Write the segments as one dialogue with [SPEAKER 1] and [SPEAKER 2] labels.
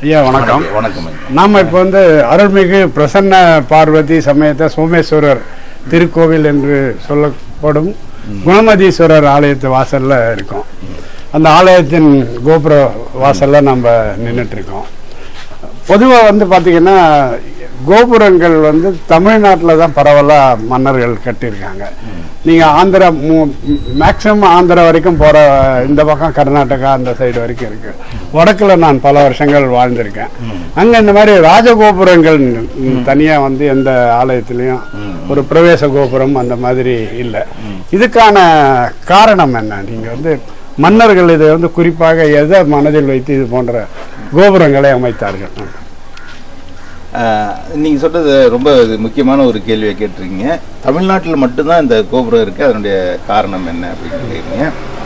[SPEAKER 1] ஐயா வணக்கம்
[SPEAKER 2] வணக்கம் ஐயா.
[SPEAKER 1] நாம் இப்போ வந்து அருள்மிகு பிரசன்ன பார்வதி சமேத சோமேஸ்வரர் திருக்கோவில் என்று சொல்லப்படும் குணமதீஸ்வரர் ஆலயத்து வாசல்ல இருக்கோம் அந்த ஆலயத்தின் கோபுர வாசல்ல நம்ம நின்றுட்டு இருக்கோம் பொதுவாக வந்து பார்த்தீங்கன்னா கோபுரங்கள் வந்து தமிழ்நாட்டில் தான் பரவலாக மன்னர்கள் கட்டியிருக்காங்க நீங்கள் ஆந்திரா மேக்ஸிமம் ஆந்திரா வரைக்கும் போகிற இந்த பக்கம் கர்நாடகா அந்த சைடு வரைக்கும் இருக்கு வடக்கில் நான் பல வருஷங்கள் வாழ்ந்திருக்கேன் அங்கே இந்த மாதிரி ராஜகோபுரங்கள் தனியாக வந்து எந்த ஆலயத்துலேயும் ஒரு பிரவேச கோபுரம் அந்த மாதிரி இல்லை இதுக்கான காரணம் என்ன நீங்கள் வந்து மன்னர்கள் இதை வந்து குறிப்பாக எதை மனதில் வைத்து இது போன்ற கோபுரங்களை அமைத்தார்கள்
[SPEAKER 2] ஆஹ், நீங்க சொல்றது ரொம்ப இது முக்கியமான ஒரு கேள்வியை கேட்டிருக்கீங்க தமிழ்நாட்டில் மட்டும்தான் இந்த கோபுரம் இருக்கு அதனுடைய காரணம் என்ன அப்படின்னு கேட்குறீங்க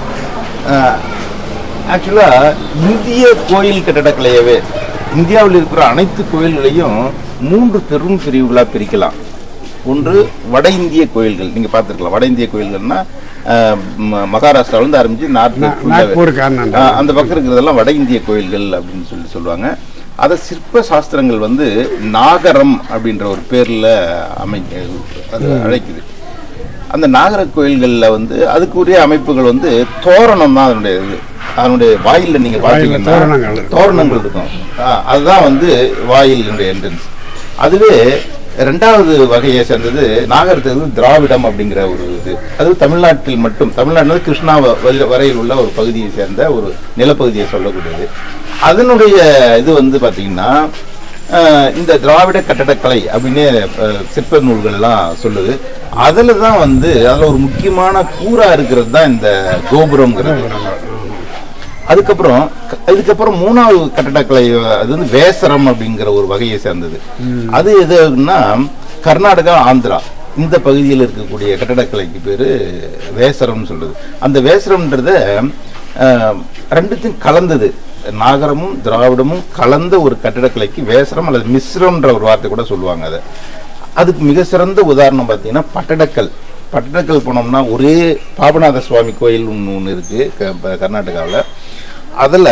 [SPEAKER 2] ஆக்சுவலா இந்திய கோயில் கட்டடக்கலையவே இந்தியாவில் இருக்கிற அனைத்து கோயில்களையும் மூன்று பெரும் பிரிவுகளா பிரிக்கலாம் ஒன்று வட இந்திய கோயில்கள் நீங்க பார்த்துருக்கலாம் வட இந்திய கோயில்கள்னா ஆஹ், ம- மகாராஷ்டிரால இருந்து ஆரம்பிச்சு நார்த்
[SPEAKER 1] நா- நாக்பூர் காரணம்
[SPEAKER 2] ஆ, அந்த பக்கம் இருக்கிறதெல்லாம் வட இந்திய கோயில்கள் அப்படின்னு சொல்லி சொல்லுவாங்க அதை சிற்ப சாஸ்திரங்கள் வந்து நாகரம் அப்படின்ற ஒரு பேர்ல அமைக்க அது அழைக்குது அந்த நாகர கோயில்கள்ல வந்து அதுக்குரிய அமைப்புகள் வந்து தோரணம் தான் அதனுடைய இது அதனுடைய வாயில்ல நீங்க பார்த்தீங்கன்னா
[SPEAKER 1] தோரணங்கள் இருக்கும்.
[SPEAKER 2] தோரணங்கள் இருக்கும் ஆ, அதுதான் வந்து வாயிலுடைய என்ட்ரன்ஸ் அதுவே ரெண்டாவது வகையை சேர்ந்தது நாகரத்துக்கு வந்து திராவிடம் அப்படிங்கிற ஒரு இது அது தமிழ்நாட்டில் மட்டும் தமிழ்நாட்டில் வந்து கிருஷ்ணா வ- வரை- வரையில் உள்ள ஒரு பகுதியை சேர்ந்த ஒரு நிலப்பகுதியை சொல்லக்கூடியது அதனுடைய இது வந்து பாத்தீங்கன்னா அஹ், இந்த திராவிட கட்டடக்கலை அப்படின்னு அஹ், சிற்ப நூல்கள்லாம் சொல்லுது அதுல தான் வந்து அதுல ஒரு முக்கியமான கூறா இருக்கிறது தான் இந்த கோபுரம்ங்கிறது அதுக்கப்புறம் க- இதுக்கப்புறம் மூணாவது கட்டடக்கலை அஹ், அது வந்து வேசரம் அப்படிங்கிற ஒரு வகையை சேர்ந்தது அது எதுன்னா கர்நாடகா ஆந்திரா இந்த பகுதியில் இருக்கக்கூடிய கட்டடக்கலைக்கு பேரு வேசரம்னு சொல்லுது அந்த வேசரம்ன்றத அஹ், ரெண்டுத்தையும் கலந்தது நாகரமும் திராவிடமும் கலந்த ஒரு கட்டடக்கலைக்கு வேசரம் அல்லது மிஸ்ரம்ன்ற ஒரு வார்த்தை கூட சொல்லுவாங்க அதை அதுக்கு மிக சிறந்த உதாரணம் பார்த்தீங்கன்னா பட்டடக்கல் பட்டடக்கல் போனோம்னா ஒரே பாபநாத சுவாமி கோயில் ஒன்று ஒன்று இருக்கு க- கர்நாடகாவில் அதில்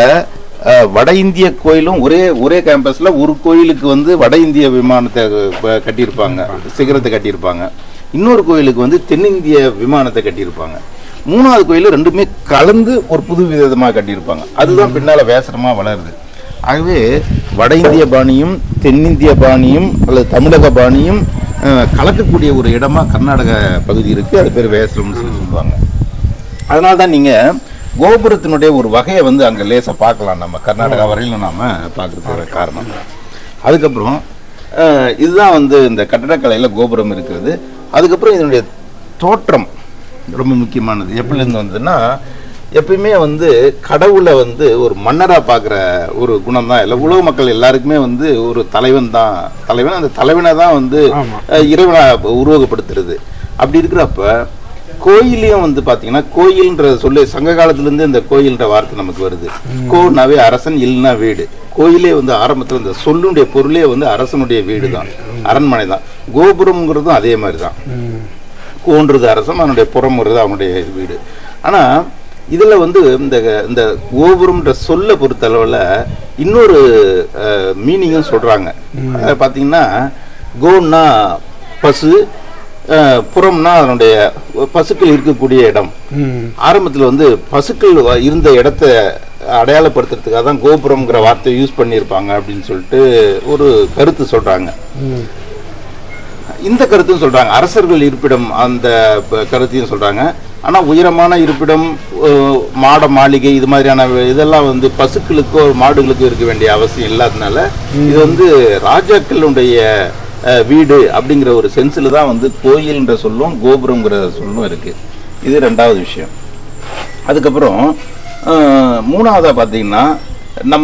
[SPEAKER 2] வட இந்திய கோயிலும் ஒரே ஒரே கேம்பஸ்ல ஒரு கோயிலுக்கு வந்து வட இந்திய விமானத்தை அஹ், கட்டியிருப்பாங்க சிகரத்தை கட்டியிருப்பாங்க இன்னொரு கோயிலுக்கு வந்து தென்னிந்திய விமானத்தை கட்டியிருப்பாங்க மூணாவது கோயில் ரெண்டுமே கலந்து ஒரு புது விதமாக கட்டியிருப்பாங்க அதுதான் பின்னால வேசரமா வளருது ஆகவே வட இந்திய பாணியும் தென்னிந்திய பாணியும் அல்லது தமிழக பாணியும் அஹ், கலக்கக்கூடிய ஒரு இடமா கர்நாடக பகுதி இருக்கு அது பேர் வேசரம்னு சொல்லி சொல்லுவாங்க அதனால தான் நீங்க கோபுரத்தினுடைய ஒரு வகையை வந்து அங்க லேசா பார்க்கலாம் நம்ம கர்நாடகா வரையிலும் நாம பார்க்கறதுக்கு காரணம் அதுக்கப்புறம் அஹ், இதுதான் வந்து இந்த கட்டடக்கலையில கோபுரம் இருக்கிறது அதுக்கப்புறம் இதனுடைய தோற்றம் ரொம்ப முக்கியமானது எப்படில இருந்து வந்ததுன்னா எப்பயுமே வந்து கடவுளை வந்து ஒரு மன்னரா பார்க்குற ஒரு குணம் தான் இல்லை உலக மக்கள் எல்லாருக்குமே வந்து ஒரு தலைவன் தான் தலைவன் அந்த தலைவனை தான் வந்து
[SPEAKER 1] ஆமா.
[SPEAKER 2] அஹ், இறைவனா உருவகப்படுத்துறது அப்படி இருக்கிறப்ப கோயிலையும் வந்து பாத்தீங்கன்னா கோயில்ன்ற சொல்லு சங்க காலத்துல இருந்து இந்த கோயில்ன்ற வார்த்தை நமக்கு வருது கோனாவே அரசன் இல்லைன்னா வீடு கோயிலே வந்து ஆரம்பத்துல இந்த சொல்லுடைய பொருளே வந்து அரசனுடைய வீடு தான் அரண்மனை தான் கோபுரம்ங்கிறதும் அதே மாதிரி தான் கோன்றது அரசன் அவனுடைய புறமுறது அவனுடைய வீடு ஆனா இதுல வந்து இந்த இந்த கோபுரம்ன்ற சொல்ல பொறுத்தளவுல இன்னொரு மீனிங்கும் சொல்றாங்க அதாவது பாத்தீங்கன்னா கோன்னா பசு அஹ், புறம்னா அதனுடைய பசுக்கள் இருக்கக்கூடிய இடம்
[SPEAKER 1] ம்
[SPEAKER 2] ஆரம்பத்துல வந்து பசுக்கள் வ- இருந்த இடத்த அடையாளப்படுத்துறதுக்காக தான் கோபுரம்ங்கிற வார்த்தையை யூஸ் பண்ணியிருப்பாங்க அப்படின்னு சொல்லிட்டு ஒரு கருத்து சொல்றாங்க
[SPEAKER 1] ம்
[SPEAKER 2] இந்த கருத்தும் சொல்றாங்க அரசர்கள் இருப்பிடம் அந்த ப- கருத்தையும் சொல்றாங்க ஆனா உயரமான இருப்பிடம் அஹ், மாட மாளிகை இது மாதிரியான இதெல்லாம் வந்து பசுக்களுக்கோ மாடுகளுக்கோ இருக்க வேண்டிய அவசியம் இல்லாதனால இது வந்து ராஜாக்களுடைய அஹ், வீடு அப்படிங்கிற ஒரு சென்ஸ்ல தான் வந்து கோயில்ன்ற சொல்லும் கோபுரம்ங்கிற சொல்லும் இருக்கு இது ரெண்டாவது விஷயம் அதுக்கப்புறம் அஹ், மூணாவதா பார்த்தீங்கன்னா நம்ம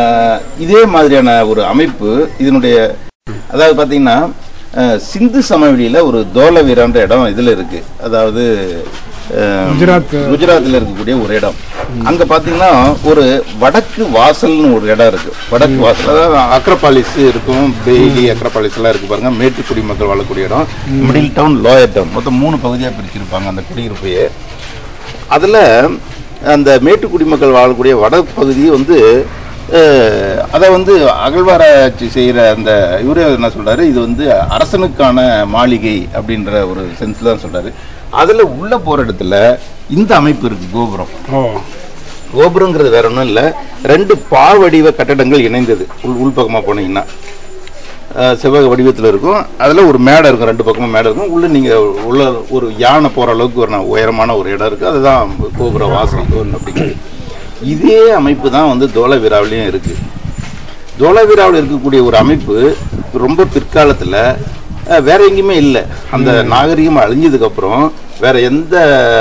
[SPEAKER 2] இதே மாதிரியான ஒரு அமைப்பு இதனுடைய அதாவது பார்த்தீங்கன்னா அஹ், சிந்து சமவெளியில ஒரு தோலவீரன்ற இடம் இதுல இருக்கு அதாவது அஹ்,
[SPEAKER 1] குஜராத்.
[SPEAKER 2] குஜராத்ல இருக்கக்கூடிய ஒரு இடம் அங்க பாத்தீங்கன்னா ஒரு வடக்கு வாசல்னு ஒரு இடம் இருக்கு வடக்கு வாசல் அதாவது அக்ரபாலிஸ் இருக்கும் பெய்லி அக்ரபாலிஸ் எல்லாம் இருக்கு பாருங்க மேட்டுக்குடி மக்கள் வாழக்கூடிய இடம் மிடில் டவுன் லோயர் டவுன் மொத்தம் மூணு பகுதியா பிரிச்சிருப்பாங்க அந்த குடியிருப்பையே அதுல அந்த மேட்டுக்குடி மக்கள் வாழக்கூடிய வடபகுதி வந்து அஹ், அதை வந்து அகழ்வாராய்ச்சி செய்கிற அந்த இவரே என்ன சொல்றாரு இது வந்து அரசனுக்கான மாளிகை அப்படின்ற ஒரு சென்ஸ்ல தான் சொல்றாரு அதுல உள்ள போற இடத்துல இந்த அமைப்பு இருக்கு கோபுரம்
[SPEAKER 1] ஓ
[SPEAKER 2] கோபுரங்கிறது வேற ஒன்றும் இல்லை ரெண்டு பாவடிவ கட்டடங்கள் இணைந்தது உள் உள்பக்கமாக போனீங்கன்னா அஹ், செவ்வக வடிவத்தில் இருக்கும் அதில் ஒரு மேடை இருக்கும் ரெண்டு பக்கமும் மேடை இருக்கும் உள்ளே நீங்கள் உள்ள ஒரு யானை போகிற அளவுக்கு ஒரு ந- உயரமான ஒரு இடம் இருக்குது அதுதான் கோபுர வாசல் தோல் அப்படிங்கிறது இதே அமைப்பு தான் வந்து தோளவீராவிலையும் இருக்குது தோளவீராவில் இருக்கக்கூடிய ஒரு அமைப்பு ரொம்ப பிற்காலத்தில் வேற எங்கேயுமே இல்லை அந்த நாகரிகம் அழிஞ்சதுக்கப்புறம் வேற எந்த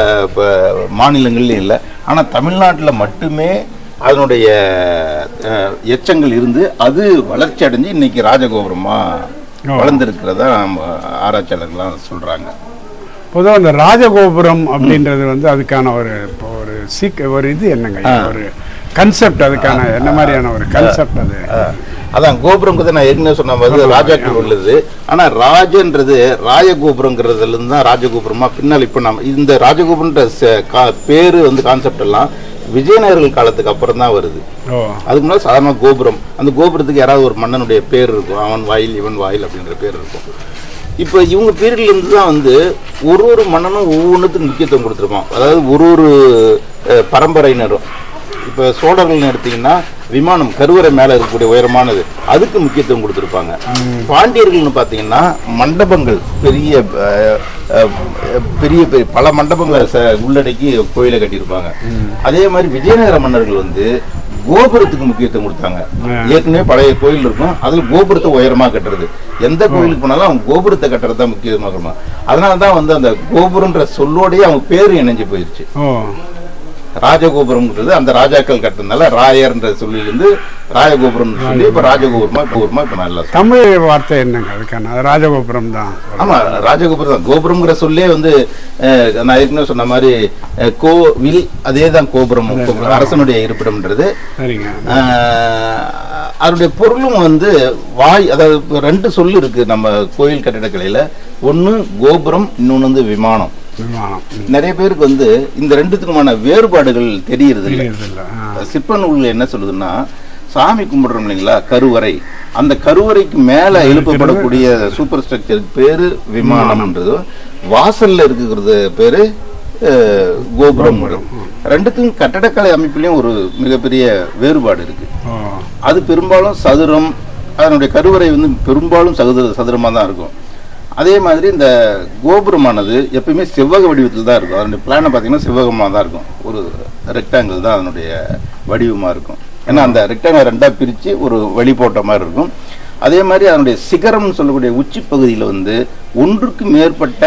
[SPEAKER 2] ப- மாநிலங்கள்லையும் இல்லை ஆனால் தமிழ்நாட்டில் மட்டுமே அதனுடைய அஹ், எச்சங்கள் இருந்து அது வளர்ச்சி அடைஞ்சு இன்னைக்கு ராஜகோபுரமாக வளர்ந்துருக்கிறதா நம்ம ஆராய்ச்சியாளர்கள்லாம் சொல்கிறாங்க
[SPEAKER 1] பொதுவாக அந்த ராஜகோபுரம் அப்படின்றது வந்து அதுக்கான ஒரு இப்போ ஒரு சீக் ஒரு இது என்னங்க
[SPEAKER 2] ஆ.
[SPEAKER 1] ஒரு கன்செப்ட் அதுக்கான என்ன மாதிரியான ஒரு கன்செப்ட் அது
[SPEAKER 2] அஹ், அதான் கோபுரம் நான் ஏற்கனவே சொன்ன மாதிரி ராஜாக்கள் உள்ளது ஆனா ராஜன்றது ராஜகோபுரங்கிறதுல இருந்து தான் ராஜகோபுரமா பின்னால் இப்ப நம்ம இந்த ராஜகோபுரன்ற ச- கா- பேரு வந்து கான்செப்ட் எல்லாம் விஜயநகர்கள் காலத்துக்கு அப்புறம் தான் வருது
[SPEAKER 1] ஓ
[SPEAKER 2] அதுக்கு முன்னாடி சாதாரண கோபுரம் அந்த கோபுரத்துக்கு யாராவது ஒரு மன்னனுடைய பேர் இருக்கும் அவன் வாயில் இவன் வாயில் அப்படின்ற பேர் இருக்கும் இப்போ இவங்க பீரியட்ல இருந்து தான் வந்து ஒரு ஒரு மன்னனும் ஒவ்வொன்றுத்துக்கும் முக்கியத்துவம் கொடுத்துருப்பான் அதாவது ஒரு ஒரு அஹ், பரம்பரையினரும் இப்போ சோழர்கள்னு எடுத்தீங்கன்னா விமானம் கருவறை மேலே இருக்கக்கூடிய உயரமானது அதுக்கு முக்கியத்துவம் கொடுத்துருப்பாங்க பாண்டியர்கள்னு பார்த்தீங்கன்னா மண்டபங்கள் பெரிய அஹ், அஹ், பெரிய பெரிய பல மண்டபங்களை ச- உள்ளடக்கி கோயிலை கட்டியிருப்பாங்க அதே மாதிரி விஜயநகர மன்னர்கள் வந்து கோபுரத்துக்கு முக்கியத்துவம் கொடுத்தாங்க ஏற்கனவே பழைய கோயில் இருக்கும் அதுல கோபுரத்தை உயரமா கட்டுறது எந்த கோயிலுக்கு போனாலும் அவங்க கோபுரத்தை கட்டுறது தான் முக்கியமாக இருக்கணும் அதனால தான் வந்து அந்த கோபுரம்ன்ற சொல்லோடயே அவங்க பேரு இணைஞ்சு போயிருச்சு
[SPEAKER 1] ஓ
[SPEAKER 2] ராஜகோபுரம்ன்றது அந்த ராஜாக்கள் கட்டுறதுனால ராயர்ன்ற சொல்லிலிருந்து ராஜகோபுரம் சொல்லி இப்ப ராஜகோபுரமா கோபுரமா இப்ப நல்லா சொல்றோம்.
[SPEAKER 1] தமிழ் வார்த்தை என்னங்க அதுக்கான அது ராஜகோபுரம் தான்
[SPEAKER 2] ஆமா ராஜகோபுரம் தான் கோபுரம்ங்கிற சொல்லே வந்து அஹ், நான் ஏற்கனவே சொன்ன மாதிரி அஹ், கோவில் அதே தான் கோபுரம் கோபுரம். அரசனுடைய இருப்பிடம்ன்றது
[SPEAKER 1] சரிங்க
[SPEAKER 2] ஆஹ் அதனுடைய பொருளும் வந்து வாய் அதாவது இப்ப ரெண்டு சொல்லு இருக்கு நம்ம கோயில் கட்டிடக்கலையில ஒண்ணு கோபுரம் இன்னொன்னு வந்து விமானம்
[SPEAKER 1] விமானம் ம்.
[SPEAKER 2] நிறைய பேருக்கு வந்து இந்த ரெண்டுத்துக்குமான வேறுபாடுகள் தெரியறது இல்லை
[SPEAKER 1] தெரியறதில்ல ஆ.
[SPEAKER 2] சிற்ப நூல்கள் என்ன சொல்லுதுன்னா சாமி கும்பிடுறோம் இல்லைங்களா கருவறை அந்த கருவறைக்கு மேல எழுப்பப்படக்கூடிய சூப்பர் ஸ்ட்ரக்சருக்கு பேரு விமானம்ன்றது வாசல்ல இருக்கிறது பேரு அஹ், கோபுரம் ரெண்டுக்கும் கட்டடக்கலை அமைப்புலயும் ஒரு மிகப்பெரிய வேறுபாடு இருக்கு
[SPEAKER 1] ஓ
[SPEAKER 2] அது பெரும்பாலும் சதுரம் அதனுடைய கருவறை வந்து பெரும்பாலும் சதுர சதுரமாக தான் இருக்கும் அதே மாதிரி இந்த கோபுரமானது எப்பயுமே செவ்வக வடிவத்தில் தான் இருக்கும் அதனுடைய பிளானை பார்த்தீங்கன்னா செவ்வகமாக தான் இருக்கும் ஒரு ரெக்டாங்கிள் தான் அதனுடைய வடிவமாக இருக்கும் ஏன்னா அந்த ரெக்டாங்கிள் ரெண்டாக பிரித்து ஒரு வழி போட்ட மாதிரி இருக்கும் அதே மாதிரி அதனுடைய சிகரம்னு சொல்லக்கூடிய உச்சி பகுதியில் வந்து ஒன்றுக்கு மேற்பட்ட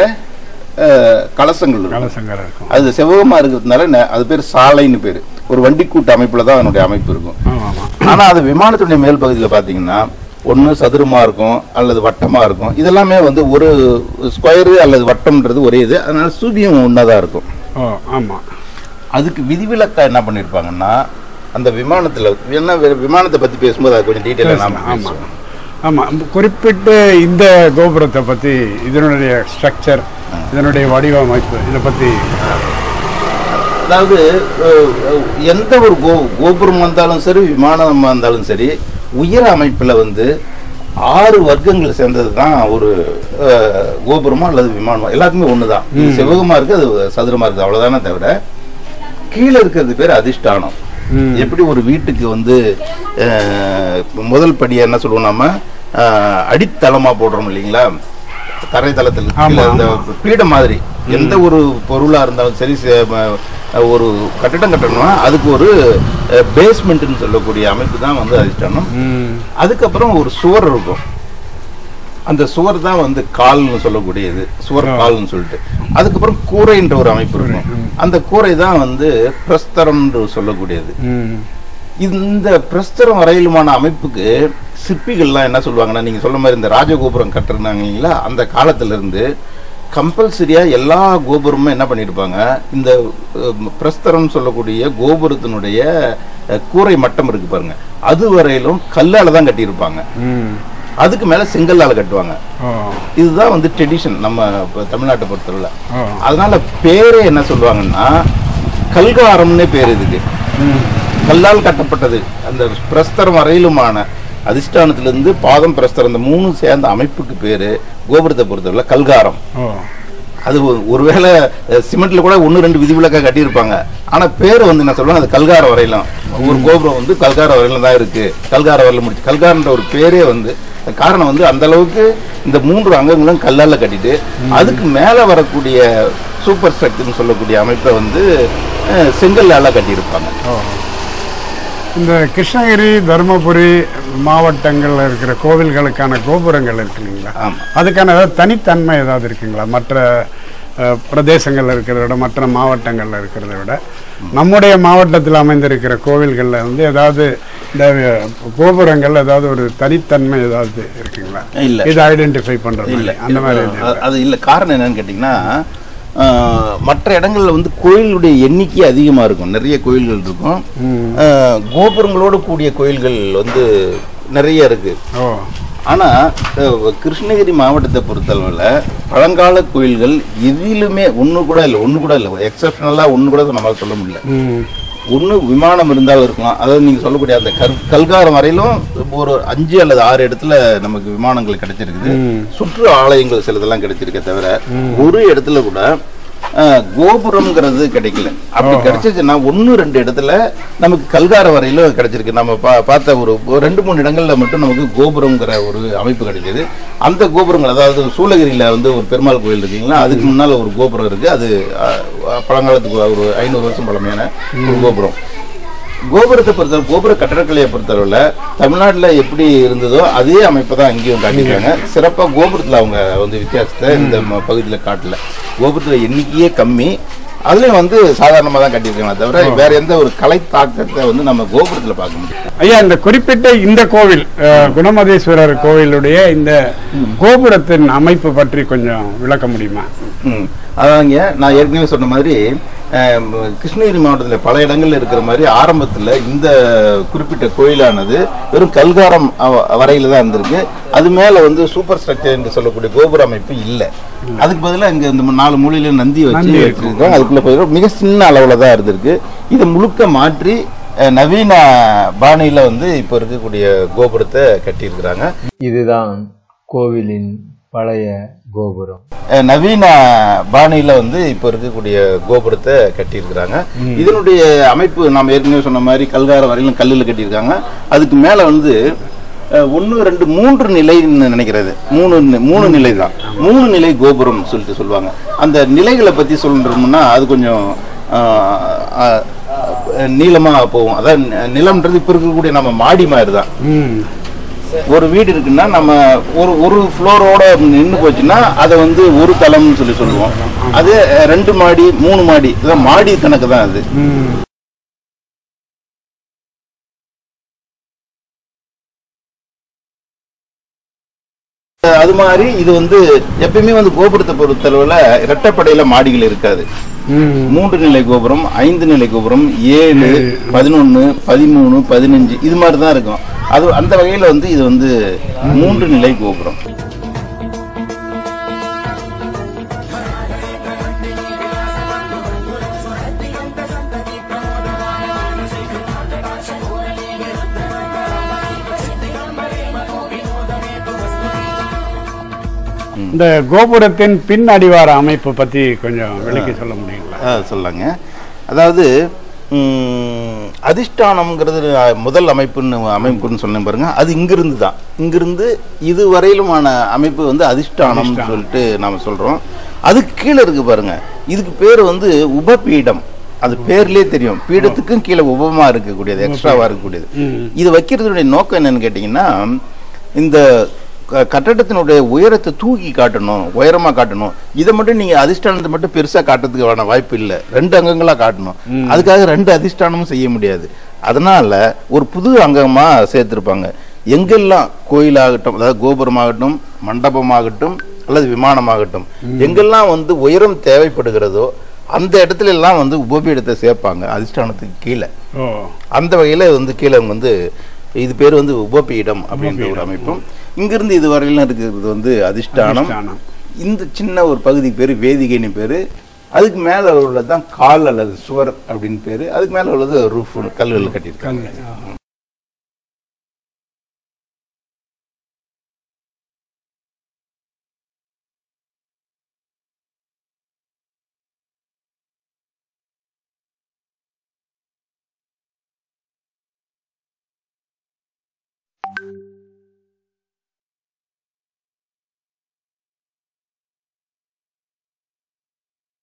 [SPEAKER 2] அஹ், கலசங்கள் இருக்கும்
[SPEAKER 1] கலசங்கர் இருக்கும்
[SPEAKER 2] அது செவ்வகமாக இருக்கிறதுனால ந- அது பேர் சாலைன்னு பேர் ஒரு வண்டிக்கூட்டு அமைப்பில் தான் அதனுடைய அமைப்பு இருக்கும்
[SPEAKER 1] ஆமா ஆமா
[SPEAKER 2] ஆனா அது விமானத்துடைய மேல் பகுதியில் பார்த்தீங்கன்னா ஒன்று சதுரமா இருக்கும் அல்லது வட்டமா இருக்கும் இதெல்லாமே வந்து ஒரு ஸ்கொயரு அல்லது வட்டம்ன்றது ஒரே இது அதனால சூபியம் ஒன்றா இருக்கும்
[SPEAKER 1] ஓ ஆமா
[SPEAKER 2] அதுக்கு விதிவிலக்கா என்ன பண்ணியிருப்பாங்கன்னா அந்த விமானத்தில் என்ன வி- விமானத்தை பற்றி பேசும்போது அது கொஞ்சம் டீட்டெயிலாக நாம
[SPEAKER 1] ஆமா
[SPEAKER 2] பேசுவோம்
[SPEAKER 1] ஆமா குறிப்பிட்டு இந்த கோபுரத்தை பத்தி இதனுடைய ஸ்ட்ரக்சர் இதனுடைய வடிவமைப்பு இதை பத்தி
[SPEAKER 2] அதாவது அஹ், அஹ், எந்த ஒரு கோ கோபுரம் வந்தாலும் சரி விமானம் வந்தாலும் சரி உயர அமைப்பில் வந்து ஆறு வர்க்கங்கள் சேர்ந்தது தான் ஒரு அஹ், கோபுரமோ அல்லது விமானமோ எல்லாத்துக்குமே ஒன்று தான் இது செவ்வகமாக இருக்குது அது சதுரமாக இருக்குது அவ்வளோதானே தவிர கீழே இருக்கிறது பேர் அதிஷ்டானம்
[SPEAKER 1] ம்.
[SPEAKER 2] எப்படி ஒரு வீட்டுக்கு வந்து அஹ், முதல் படியை என்ன சொல்லுவோம் நாம அஹ், அடித்தளமா போடுறோம் இல்லைங்களா தரைத்தளத்தில் கீழே இந்த பீடம் மாதிரி எந்த ஒரு பொருளா இருந்தாலும் சரி சே- ம- ஒரு கட்டிடம் கட்டணும்னா அதுக்கு ஒரு பேஸ்மெண்ட்னு சொல்லக்கூடிய அமைப்பு தான் வந்து அதிஷ்டானம்
[SPEAKER 1] ம்
[SPEAKER 2] அதுக்கப்புறம் ஒரு சுவர் இருக்கும் அந்த சுவர் தான் வந்து கால்னு சொல்லக்கூடியது சுவர் கால்னு சொல்லிட்டு அதுக்கப்புறம் கூரைன்ற ஒரு அமைப்பு இருக்கும் அந்த கூரை தான் வந்து பிரஸ்தரம்னு சொல்லக்கூடியது
[SPEAKER 1] ம்
[SPEAKER 2] இந்த பிரஸ்தரம் வரையிலுமான அமைப்புக்கு சிற்பிகள்லாம் என்ன சொல்லுவாங்கன்னா நீங்க சொல்ல மாதிரி இந்த ராஜகோபுரம் கட்டுறாங்க இல்லைங்களா அந்த காலத்துல இருந்து கம்பல்சரியா எல்லா கோபுரமும் என்ன பண்ணியிருப்பாங்க இந்த அஹ், பிரஸ்தரம் சொல்லக்கூடிய கோபுரத்தினுடைய அஹ், கூரை மட்டம் இருக்கு பாருங்க அது வரையிலும் கல்லால தான் கட்டியிருப்பாங்க
[SPEAKER 1] ம்
[SPEAKER 2] அதுக்கு மேல செங்கல்லால கட்டுவாங்க
[SPEAKER 1] ஓ
[SPEAKER 2] இதுதான் வந்து ட்ரெடிஷன் நம்ம இப்ப தமிழ்நாட்டை பொறுத்தவரை
[SPEAKER 1] ஓ
[SPEAKER 2] அதனால பேரே என்ன சொல்லுவாங்கன்னா கல்காரம்னே பேர் இதுக்கு
[SPEAKER 1] ம்
[SPEAKER 2] கல்லால் கட்டப்பட்டது அந்த பிரஸ்தரம் வரையிலுமான அதிஷ்டானத்திலிருந்து பாதம் பிரஸ்தரம் இந்த மூணு சேர்ந்த அமைப்புக்கு பேரு கோபுரத்தை பொறுத்தவரை கல்காரம்
[SPEAKER 1] ஓ
[SPEAKER 2] அது ஒரு- ஒருவேளை அஹ், சிமெண்ட்ல கூட ஒன்று ரெண்டு விதிவிலக்கா கட்டியிருப்பாங்க ஆனா பேர் வந்து என்ன சொல்லுவாங்க அது கல்கார வரையிலும் ஒரு கோபுரம் வந்து கல்கார வரையிலும் தான் இருக்கு கல்கார வரையில முடிச்சு கல்காரன்ற ஒரு பேரே வந்து காரணம் வந்து அந்த அளவுக்கு இந்த மூன்று அங்கங்களும் கல்லால கட்டிட்டு அதுக்கு மேல வரக்கூடிய சூப்பர் ஸ்ட்ரக்சர்னு சொல்லக்கூடிய அமைப்பை வந்து அஹ், செங்கல்லால கட்டியிருப்பாங்க
[SPEAKER 1] ஓ இந்த கிருஷ்ணகிரி தருமபுரி மாவட்டங்கள்ல இருக்கிற கோவில்களுக்கான கோபுரங்கள் இருக்கு இல்லைங்களா
[SPEAKER 2] ஆமா.
[SPEAKER 1] அதுக்கான ஏதாவது தனித்தன்மை ஏதாவது இருக்குங்களா மற்ற அஹ், பிரதேசங்கள்ல இருக்கிறத விட மற்ற மாவட்டங்கள்ல இருக்கிறத விட நம்முடைய மாவட்டத்தில் அமைந்திருக்கிற கோவில்கள்ல வந்து ஏதாவது இந்த அஹ், கோபுரங்கள் ஏதாவது ஒரு தனித்தன்மை ஏதாவது இருக்குங்களா
[SPEAKER 2] இல்ல.
[SPEAKER 1] இது ஐடென்டிஃபை பண்ற
[SPEAKER 2] இல்ல
[SPEAKER 1] மாதிரி அந்த மாதிரி எதுவும்
[SPEAKER 2] அது- அது இல்ல காரணம் என்னன்னு கேட்டீங்கன்னா ஆஹ், மற்ற இடங்கள்ல வந்து கோயிலுடைய எண்ணிக்கை அதிகமா இருக்கும் நிறைய கோயில்கள் இருக்கும்
[SPEAKER 1] ம்.
[SPEAKER 2] ஆஹ், கோபுரங்களோடு கூடிய கோயில்கள் வந்து நிறைய இருக்கு
[SPEAKER 1] ஓ
[SPEAKER 2] ஆனா அஹ், கிருஷ்ணகிரி மாவட்டத்தை பொறுத்தளவில் பழங்கால கோயில்கள் எதிலுமே ஒண்ணு கூட இல்லை ஒண்ணு கூட இல்லை எக்ஸப்ஷனலா ஒண்ணு கூட நம்மளால சொல்ல முடியல
[SPEAKER 1] ம்
[SPEAKER 2] ஒண்ணு விமானம் இருந்தாலும் இருக்கலாம் அதாவது நீங்க சொல்லக்கூடிய அந்த கல் கல்காரம் வரையிலும் ஒரு அஞ்சு அல்லது ஆறு இடத்துல நமக்கு விமானங்கள் கிடைச்சிருக்குது
[SPEAKER 1] ம்.
[SPEAKER 2] சுற்று ஆலயங்கள் சிலதெல்லாம் கிடைச்சிருக்கே தவிர ஒரு இடத்துல கூட அஹ், கோபுரம்ங்கிறது கிடைக்கல அப்படி கிடைச்சிச்சுன்னா ஒன்னு ரெண்டு இடத்துல நமக்கு கல்கார வரையிலும் கிடைச்சிருக்கு நம்ம பா பார்த்த ஒரு ஒரு ரெண்டு மூணு இடங்கள்ல மட்டும் நமக்கு கோபுரம்ங்கிற ஒரு அமைப்பு கிடைச்சது அந்த கோபுரங்கள் அதாவது சூளகிரியில வந்து ஒரு பெருமாள் கோயில் இருக்குங்களா அதுக்கு முன்னால ஒரு கோபுரம் இருக்கு அது அஹ், பழங்காலத்துக்கு ஒரு ஐநூறு வருஷம் பழமையான ஒரு கோபுரம் கோபுரத்தை பொறுத்தவரை கோபுர கட்டடக்கலையை பொறுத்தளவில் தமிழ்நாட்டில் எப்படி இருந்ததோ அதே அமைப்பை தான் அங்கேயும் காட்டியிருக்காங்க சிறப்பாக கோபுரத்தில் அவங்க வந்து வித்தியாசத்தை இந்த ம- பகுதியில் காட்டல கோபுரத்தில் எண்ணிக்கையே கம்மி அதுலயும் வந்து சாதாரணமாக தான் கட்டியிருக்காங்க தவிர வேற எந்த ஒரு கலை தாக்கத்தை வந்து நம்ம கோபுரத்தில் பார்க்க முடியும்
[SPEAKER 1] ஐயா இந்த குறிப்பிட்ட இந்த கோவில் அஹ், குணமதேஸ்வரர் கோவிலுடைய இந்த கோபுரத்தின் அமைப்பு பற்றி கொஞ்சம் விளக்க முடியுமா
[SPEAKER 2] ம் அதாங்க நான் ஏற்கனவே சொன்ன மாதிரி அஹ், கிருஷ்ணகிரி மாவட்டத்தில் பல இடங்கள்ல இருக்கிற மாதிரி ஆரம்பத்தில் இந்த குறிப்பிட்ட கோயிலானது வெறும் கல்காரம் அவ- வரையில தான் இருந்திருக்கு அது மேல வந்து சூப்பர் ஸ்ட்ரக்சர் என்று சொல்லக்கூடிய கோபுர அமைப்பு இல்லை அதுக்கு பதிலாக இங்க இந்த நாலு மூலையில நந்தி வச்சு
[SPEAKER 1] நந்தி இருக்கும்.
[SPEAKER 2] வச்சிருக்காங்க அதுக்குள்ள போய் மிக சின்ன அளவுல தான் இருந்திருக்கு இதை முழுக்க மாற்றி அஹ், நவீன பாணியில வந்து இப்போ இருக்கக்கூடிய கோபுரத்தை கட்டியிருக்கிறாங்க
[SPEAKER 3] இதுதான் கோவிலின் பழைய கோபுரம்
[SPEAKER 2] அஹ் நவீன பாணியில வந்து இப்போ இருக்கக்கூடிய கோபுரத்தை கட்டியிருக்கிறாங்க இதனுடைய அமைப்பு நாம் ஏற்கனவே சொன்ன மாதிரி கல்கார வரையிலும் கல்லில் கட்டியிருக்காங்க அதுக்கு மேல வந்து ஒன்று ரெண்டு மூன்று நிலைன்னு நினைக்கிறது மூணு நி- மூணு நிலை தான் மூணு நிலை கோபுரம் சொல்லிட்டு சொல்லுவாங்க அந்த நிலைகளை பத்தி சொல்லணும்னா அது கொஞ்சம் அஹ், அஹ், நீளமா போகும் அதான் நிலம்ன்றது இப்போ இருக்கக்கூடிய நம்ம மாடி மாதிரி தான்
[SPEAKER 1] ம்
[SPEAKER 2] ஒரு வீடு இருக்குன்னா நம்ம ஒரு ஒரு ஃப்ளோரோட நின்று போச்சுன்னா அதை வந்து ஒரு தளம்னு சொல்லி சொல்லுவோம் அது அஹ், ரெண்டு மாடி மூணு மாடி இதான் மாடி கணக்கு தான் அது
[SPEAKER 1] ம்
[SPEAKER 2] அஹ், அது மாதிரி இது வந்து எப்பயுமே வந்து கோபுரத்தை பொறுத்தளவுல இரட்டைப்படையில மாடிகள் இருக்காது
[SPEAKER 1] ம்
[SPEAKER 2] மூன்று நிலை கோபுரம் ஐந்து நிலை கோபுரம் ஏழு பதினொன்னு பதிமூணு பதினஞ்சு இது மாதிரி தான் இருக்கும் அது அந்த வகையில வந்து இது வந்து மூன்று நிலை கோபுரம்
[SPEAKER 1] இந்த கோபுரத்தின் பின் அடிவார அமைப்பு பத்தி கொஞ்சம் விளக்கி சொல்ல முடியுங்களா
[SPEAKER 2] ஆ, சொல்லாங்க அதாவது ம், அதிஷ்டானம்ங்கிறது அஹ், முதல் அமைப்புன்னு அமைப்புன்னு சொன்னேன் பாருங்க அது இங்கிருந்து தான் இங்கிருந்து இது வரையிலுமான அமைப்பு வந்து அதிஷ்டானம்
[SPEAKER 1] அதிஷ்டானம்.
[SPEAKER 2] சொல்லிட்டு நாம சொல்றோம் அதுக்கு கீழே இருக்கு பாருங்க இதுக்கு பேர் வந்து உபபீடம் அது பேர்லயே தெரியும் பீடத்துக்கும் கீழே உபமா இருக்கக்கூடியது எக்ஸ்ட்ராவா இருக்கக்கூடியது
[SPEAKER 1] ம்
[SPEAKER 2] இது வைக்கிறதுடைய நோக்கம் என்னன்னு கேட்டிங்கன்னா இந்த க- கட்டடத்தினுடைய உயரத்தை தூக்கி காட்டணும் உயரமா காட்டணும் இதை மட்டும் நீங்க அதிஷ்டானத்தை மட்டும் பெருசா காட்டுறதுக்கு வேணாம் வாய்ப்பு இல்லை ரெண்டு அங்கங்களா காட்டணும் அதுக்காக ரெண்டு அதிஷ்டானமும் செய்ய முடியாது அதனால ஒரு புது அங்கமா சேர்த்திருப்பாங்க எங்கெல்லாம் கோயிலாகட்டும் அதாவது கோபுரமாகட்டும் மண்டபமாகட்டும் அல்லது விமானமாகட்டும் எங்கெல்லாம் வந்து உயரம் தேவைப்படுகிறதோ அந்த இடத்துல எல்லாம் வந்து உபபீடத்தை சேர்ப்பாங்க அதிஷ்டானத்துக்கு கீழே
[SPEAKER 1] ஓ
[SPEAKER 2] அந்த வகையில வந்து கீழே வந்து இது பேர் வந்து உபபீடம் அப்படின்ற ஒரு அமைப்பும் இங்கிருந்து இது வரையிலும் இருக்கிறது வந்து அதிஷ்டானம்
[SPEAKER 1] அதிஷ்டானம்.
[SPEAKER 2] இந்த சின்ன ஒரு பகுதி பேர் வேதிகைன்னு பேரு அதுக்கு மேல உள்ளது தான் கால் அல்லது சுவர் அப்படின்னு பேரு அதுக்கு மேல உள்ளது ரூஃப் கல்லுகள் கட்டியிருக்காங்க
[SPEAKER 1] கல் ஆ.